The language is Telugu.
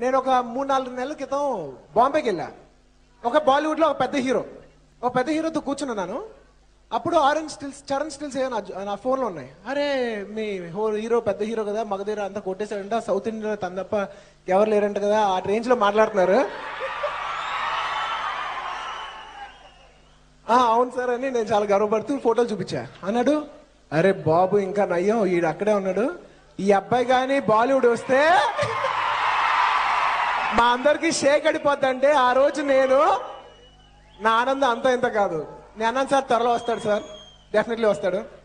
నేను ఒక మూడు నాలుగు నెలల క్రితం బాంబేకి వెళ్ళా ఒక బాలీవుడ్ లో ఒక పెద్ద హీరో ఒక పెద్ద హీరోతో కూర్చున్నాను అప్పుడు ఆరెంజ్ స్టిల్స్ చరణ్ స్టిల్స్ ఏ నా నా ఫోన్ లో ఉన్నాయి అరే మీ హో- హీరో పెద్ద హీరో కదా మగధీర అంతా కొట్టేశాడంట సౌత్ ఇండియాలో తన తప్ప ఎవరు లేరంట కదా ఆ రేంజ్ లో మాట్లాడుతున్నారు ఆ, అవును సార్ అని నేను చాలా గర్వపడుతూ ఫోటోలు చూపించా అన్నాడు అరే బాబు ఇంకా నయ్యం ఈడు అక్కడే ఉన్నాడు ఈ అబ్బాయి కానీ బాలీవుడ్ వస్తే మా అందరికి షేక్ అడిపోద్దంటే ఆ రోజు నేను నా ఆనందం అంత ఇంత కాదు నేను అన్నాను సార్ త్వరలో వస్తాడు సార్ డెఫినెట్లీ వస్తాడు